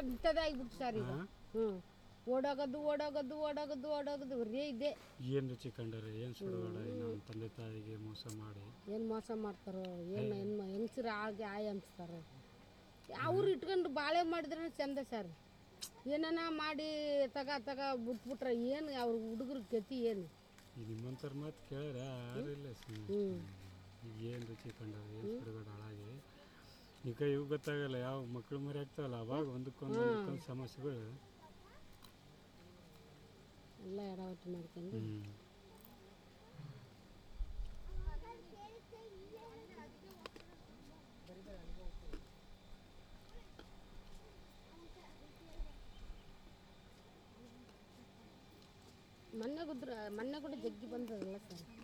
ಬಿಟ್ಟದೇ ಆಗ್ಬಿಟ್ಟು ಸರ್ ಈಗ ಹಾಂ ಹ್ಞೂ ಓಡೋಗೋದು ಓಡೋಗೋದು ಓಡೋಗೋದು ಓಡೋಗೋದು ಬರೀ ಇದೆ ಏನು ರುಚಿ ಕಂಡರೆ ಏನು ಸುಡಬೇಡ ನಮ್ಮ ತಂದೆ ತಾಯಿಗೆ ಮೋಸ ಮಾಡಿ ಏನು ಮೋಸ ಮಾಡ್ತಾರೋ ಏನು ಹೆಣ್ಣು ಹೆಂಗಸ್ರು ಆಗಿ ಆಯ್ ಅನ್ಸ್ತಾರೋ ಅವ್ರು ಇಟ್ಕೊಂಡು ಬಾಳೆ ಮಾಡಿದ್ರೆ ಚಂದ ಸರ್ ಏನಾನ ಮಾಡಿ ತಗ ತಗ ಬಿಟ್ಬಿಟ್ರೆ ಏನು ಅವ್ರ ಹುಡುಗ್ರ ಗತಿ ಏನು ಈ ನಿಮ್ಮಂಥವ್ರ ಮಾತು ಕೇಳಿದ್ರೆ ಯಾರಿಲ್ಲ ಹ್ಞೂ ಏನು ರುಚಿ ಕಂಡರೆ ಏನು ಸುಡಬೇಡ ಹಾಳಾಗಿ ಈಗ ಇವು ಗೊತ್ತಾಗಲ್ಲ ಯಾವ ಮಕ್ಕಳು ಮರಿ ಆಗ್ತಾವಲ್ಲ ಅವಾಗ ಒಂದಕ್ಕೊಂದು ಒಂದಕ್ಕೊಂದು ಸಮಸ್ಯೆಗಳು ಎಲ್ಲ ಎಡವಟ್ಟು ಮಾಡ್ಕೊಂಡು ಹ್ಞೂ ಮೊನ್ನೆ ಗುದ್ರ ಮೊನ್ನೆ ಕೂಡ ಜಗ್ಗಿ ಬಂದದಲ್ಲ ಸರ್